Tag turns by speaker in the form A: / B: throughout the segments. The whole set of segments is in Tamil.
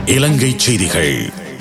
A: இலங்கை செய்திகள்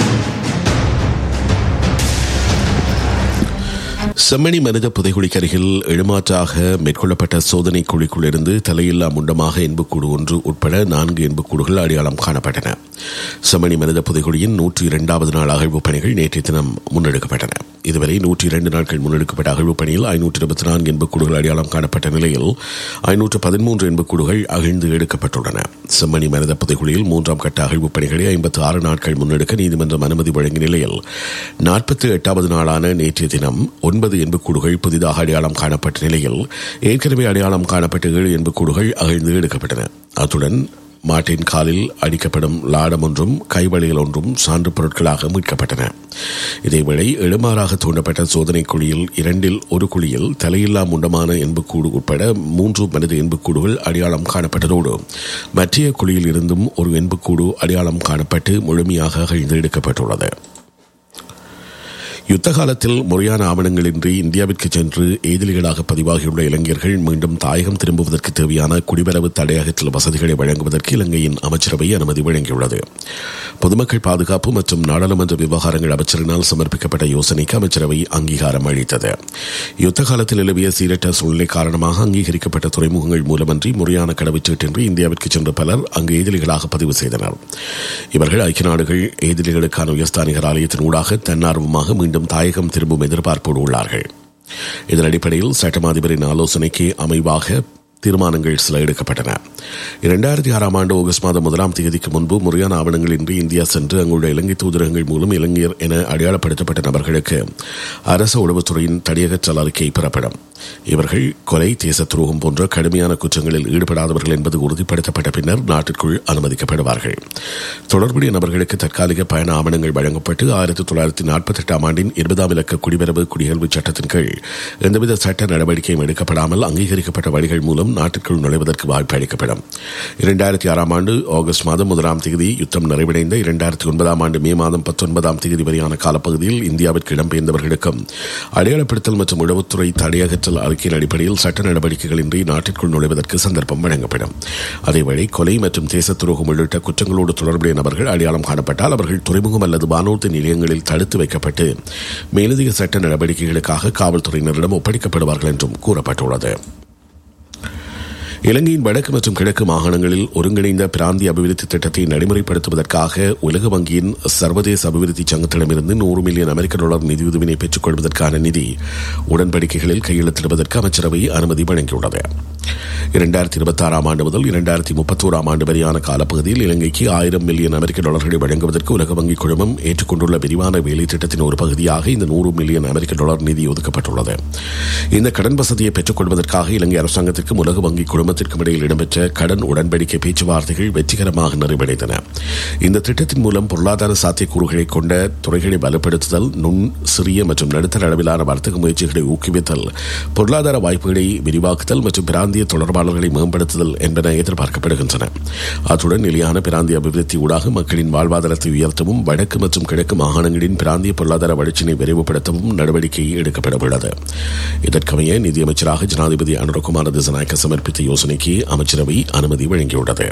A: செம்மணி மனித புதைகுழிக்கு அருகில் எழுமாற்றாக மேற்கொள்ளப்பட்ட சோதனை குழிக்குள்ளிருந்து தலையில்லா முண்டமாக எண்புக்கூடு ஒன்று உட்பட நான்கு எண்புக்கூடுகள் அடையாளம் காணப்பட்டன செம்மணி மனித புதைகுழியின் நூற்றி இரண்டாவது நாள் அகழ்வு பணிகள் நேற்றைய தினம் முன்னெடுக்கப்பட்டன இதுவரை நூற்றி இரண்டு நாட்கள் முன்னெடுக்கப்பட்ட அகழ்வு பணியில் ஐநூற்று இருபத்தி நான்கு எண்புக்கூடுகள் அடையாளம் காணப்பட்ட நிலையில் ஐநூற்று பதிமூன்று எண்புக்கூடுகள் அகழ்ந்து எடுக்கப்பட்டுள்ளன செம்மணி மனித புதைகுழியில் மூன்றாம் கட்ட அகழ்வு பணிகளை ஐம்பத்து ஆறு நாட்கள் முன்னெடுக்க நீதிமன்றம் அனுமதி வழங்கிய நிலையில் நாற்பத்தி எட்டாவது நாளான நேற்றைய தினம் ஒன்பது எண்புக்கூடுகள் புதிதாக அடையாளம் காணப்பட்ட நிலையில் ஏற்கனவே அடையாளம் காணப்பட்ட ஏழு எண்புக்கூடுகள் அகழ்ந்து எடுக்கப்பட்டன அத்துடன் மாட்டின் காலில் அடிக்கப்படும் லாடம் ஒன்றும் கைவளையல் ஒன்றும் சான்று பொருட்களாக மீட்கப்பட்டன இதேவேளை எழுமாறாக தூண்டப்பட்ட சோதனை குழியில் இரண்டில் ஒரு குழியில் தலையில்லா முண்டமான எண்புக்கூடு உட்பட மூன்று மனித எண்புக்கூடுகள் அடையாளம் காணப்பட்டதோடு மற்றைய குழியில் இருந்தும் ஒரு எண்புக்கூடு அடையாளம் காணப்பட்டு முழுமையாக அகழ்ந்து எடுக்கப்பட்டுள்ளது யுத்த காலத்தில் முறையான ஆவணங்களின்றி இந்தியாவிற்கு சென்று எதிரிகளாக பதிவாகியுள்ள இளைஞர்கள் மீண்டும் தாயகம் திரும்புவதற்கு தேவையான குடிவரவு தடையகத்தில் வசதிகளை வழங்குவதற்கு இலங்கையின் அமைச்சரவை அனுமதி வழங்கியுள்ளது பொதுமக்கள் பாதுகாப்பு மற்றும் நாடாளுமன்ற விவகாரங்கள் அமைச்சரினால் சமர்ப்பிக்கப்பட்ட யோசனைக்கு அமைச்சரவை அங்கீகாரம் அளித்தது யுத்த காலத்தில் நிலவிய சீரற்ற சூழ்நிலை காரணமாக அங்கீகரிக்கப்பட்ட துறைமுகங்கள் மூலமன்றி முறையான கடவுச்சீட்டின்றி இந்தியாவிற்கு சென்ற பலர் அங்கு எதிரிகளாக பதிவு செய்தனர் இவர்கள் ஐக்கிய நாடுகள் எதிரிகளுக்கான உயர்ஸ்தானிகர் ஆலயத்தின் ஊடாக தன்னார்வமாக மீண்டும் தாயகம் திரும்பும் எதிர்பார்ப்போடு உள்ளார்கள் இதன் அடிப்படையில் சட்டமாதிபரின் ஆலோசனைக்கு அமைவாக தீர்மானங்கள் சில எடுக்கப்பட்டன இரண்டாயிரத்தி ஆறாம் ஆண்டு ஆகஸ்ட் மாதம் முதலாம் தேதிக்கு முன்பு முறையான ஆவணங்களின்றி இந்தியா சென்று அங்குள்ள இலங்கை தூதரகங்கள் மூலம் இளைஞர் என அடையாளப்படுத்தப்பட்ட நபர்களுக்கு அரசு உளவுத்துறையின் தடியகற்றல் அறிக்கை பெறப்படும் இவர்கள் கொலை தேச துரோகம் போன்ற கடுமையான குற்றங்களில் ஈடுபடாதவர்கள் என்பது உறுதிப்படுத்தப்பட்ட பின்னர் நாட்டிற்குள் அனுமதிக்கப்படுவார்கள் தொடர்புடைய நபர்களுக்கு தற்காலிக பயண ஆவணங்கள் வழங்கப்பட்டு ஆயிரத்தி தொள்ளாயிரத்தி நாற்பத்தி எட்டாம் ஆண்டின் இருபதாம் இலக்க குடிவரவு குடியல்வு சட்டத்தின் கீழ் எந்தவித சட்ட நடவடிக்கையும் எடுக்கப்படாமல் அங்கீகரிக்கப்பட்ட வழிகள் மூலம் நாட்டிற்குள் நுழைவதற்கு வாய்ப்பு அளிக்கப்படும் இரண்டாயிரத்தி ஆறாம் ஆண்டு ஆகஸ்ட் மாதம் முதலாம் தேதி யுத்தம் நிறைவடைந்த இரண்டாயிரத்தி ஒன்பதாம் ஆண்டு மே மாதம் பத்தொன்பதாம் தேதி வரையான காலப்பகுதியில் இந்தியாவிற்கு இடம்பெயர்ந்தவர்களுக்கும் அடையாளப்படுத்தல் மற்றும் உளவுத்துறை தடையகற்றல் அறிக்கையின் அடிப்படையில் சட்ட நடவடிக்கைகளின்றி நாட்டிற்குள் நுழைவதற்கு சந்தர்ப்பம் வழங்கப்படும் அதேவேளை கொலை மற்றும் தேச துரோகம் உள்ளிட்ட குற்றங்களோடு தொடர்புடைய நபர்கள் அடையாளம் காணப்பட்டால் அவர்கள் துறைமுகம் அல்லது வானூர்தி நிலையங்களில் தடுத்து வைக்கப்பட்டு மேலதிக சட்ட நடவடிக்கைகளுக்காக காவல்துறையினரிடம் ஒப்படைக்கப்படுவார்கள் என்றும் கூறப்பட்டுள்ளது இலங்கையின் வடக்கு மற்றும் கிழக்கு மாகாணங்களில் ஒருங்கிணைந்த பிராந்திய அபிவிருத்தி திட்டத்தை நடைமுறைப்படுத்துவதற்காக உலக வங்கியின் சர்வதேச அபிவிருத்தி சங்கத்திடமிருந்து நூறு மில்லியன் அமெரிக்க டாலர் நிதியுதவினை பெற்றுக் கொள்வதற்கான நிதி உடன்படிக்கைகளில் கையெழுத்திடுவதற்கு அமைச்சரவை அனுமதி வழங்கியுள்ளது இரண்டாயிரத்தி இருபத்தி ஆறாம் ஆண்டு முதல் இரண்டாயிரத்தி முப்பத்தோராம் ஆண்டு வரையான காலப்பகுதியில் இலங்கைக்கு ஆயிரம் மில்லியன் அமெரிக்க டாலர்களை வழங்குவதற்கு உலக வங்கி குழுமம் ஏற்றுக்கொண்டுள்ள விரிவான வேலை திட்டத்தின் ஒரு பகுதியாக இந்த நூறு மில்லியன் அமெரிக்க டாலர் நிதி ஒதுக்கப்பட்டுள்ளது இந்த கடன் வசதியை பெற்றுக் கொள்வதற்காக இலங்கை அரசாங்கத்திற்கும் உலக வங்கி குழுமத்திற்கும் இடையில் இடம்பெற்ற கடன் உடன்படிக்கை பேச்சுவார்த்தைகள் வெற்றிகரமாக நிறைவடைந்தன இந்த திட்டத்தின் மூலம் பொருளாதார சாத்தியக்கூறுகளை கொண்ட துறைகளை பலப்படுத்துதல் நுண் சிறிய மற்றும் நடுத்தர அளவிலான வர்த்தக முயற்சிகளை ஊக்குவித்தல் பொருளாதார வாய்ப்புகளை விரிவாக்குதல் மற்றும் பிராந்திய தொடர்பாளர்களை மேம்படுத்துதல் என்பன எதிர்பார்க்கப்படுகின்றன அத்துடன் நிலையான பிராந்திய அபிவிருத்தி ஊடாக மக்களின் வாழ்வாதாரத்தை உயர்த்தவும் வடக்கு மற்றும் கிழக்கு மாகாணங்களின் பிராந்திய பொருளாதார வளர்ச்சியை விரைவுபடுத்தவும் நடவடிக்கை எடுக்கப்பட உள்ளது இதற்கமைய நிதியமைச்சராக ஜனாதிபதி அனுரகுமார திசநாயக்க சமர்ப்பித்த யோசனைக்கு அமைச்சரவை அனுமதி வழங்கியுள்ளது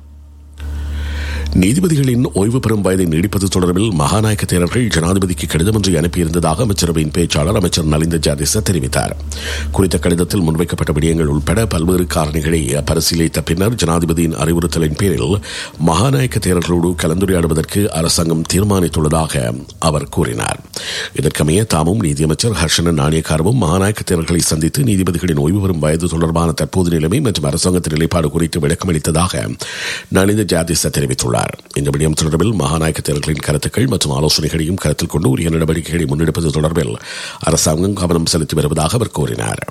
A: நீதிபதிகளின் ஓய்வு பெறும் வயதை நீடிப்பது தொடர்பில் மகாநாயக்க தேரர்கள் ஜனாதிபதிக்கு கடிதம் ஒன்றை அனுப்பியிருந்ததாக அமைச்சரவையின் பேச்சாளர் அமைச்சர் நலிந்த ஜாதிச தெரிவித்தார் குறித்த கடிதத்தில் முன்வைக்கப்பட்ட விடயங்கள் உட்பட பல்வேறு காரணிகளை பரிசீலித்த பின்னர் ஜனாதிபதியின் அறிவுறுத்தலின் பேரில் மகாநாயக்க தேரர்களோடு கலந்துரையாடுவதற்கு அரசாங்கம் தீர்மானித்துள்ளதாக அவர் கூறினார் இதற்கமைய தாமும் நீதியமைச்சர் ஹர்ஷன நாணயக்காரவும் மகாநாயக்க தேரர்களை சந்தித்து நீதிபதிகளின் ஓய்வு பெறும் வயது தொடர்பான தற்போது நிலைமை மற்றும் அரசாங்கத்தின் நிலைப்பாடு குறித்து விளக்கமளித்ததாக நலிந்த ஜாதிச தெரிவித்துள்ளார் தெரிவித்தார் இந்த விடயம் தொடர்பில் மகாநாயக்க தேர்தல்களின் கருத்துக்கள் மற்றும் ஆலோசனைகளையும் கருத்தில் கொண்டு உரிய நடவடிக்கைகளை முன்னெடுப்பது தொடர்பில் அரசாங்கம் கவனம் செலுத்தி வருவதாக அவர் கூறினார்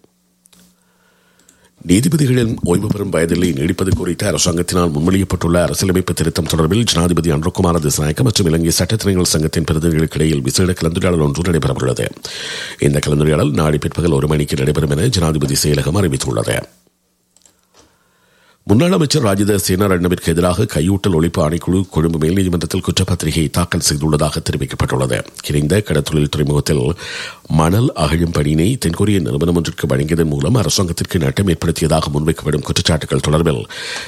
A: நீதிபதிகளின் ஓய்வு பெறும் வயதில்லை நீடிப்பது குறித்து அரசாங்கத்தினால் முன்மொழியப்பட்டுள்ள அரசியலமைப்பு திருத்தம் தொடர்பில் ஜனாதிபதி அன்ருகுமார திசநாயக்க மற்றும் இலங்கை சட்டத்திறனிகள் சங்கத்தின் பிரதிநிதிகளுக்கு இடையில் விசேட கலந்துரையாடல் ஒன்று நடைபெறவுள்ளது இந்த கலந்துரையாடல் நாளை பிற்பகல் ஒரு மணிக்கு நடைபெறும் என ஜனாதிபதி செயலகம் அறிவித்துள்ளது முன்னாள் அமைச்சர் ராஜித சேனாரட்னவிற்கு எதிராக கையூட்டல் ஒழிப்பு ஆணைக்குழு கொழும்பு மேல் நீதிமன்றத்தில் குற்றப்பத்திரிகை தாக்கல் செய்துள்ளதாக தெரிவிக்கப்பட்டுள்ளது கிரைந்த கடத்தொழில் துறைமுகத்தில் மணல் அகழும் பணியினை தென்கொரிய நிறுவனம் ஒன்றிற்கு வழங்கியதன் மூலம் அரசாங்கத்திற்கு நட்டம் ஏற்படுத்தியதாக முன்வைக்கப்படும் குற்றச்சாட்டுகள் தொடர்பில்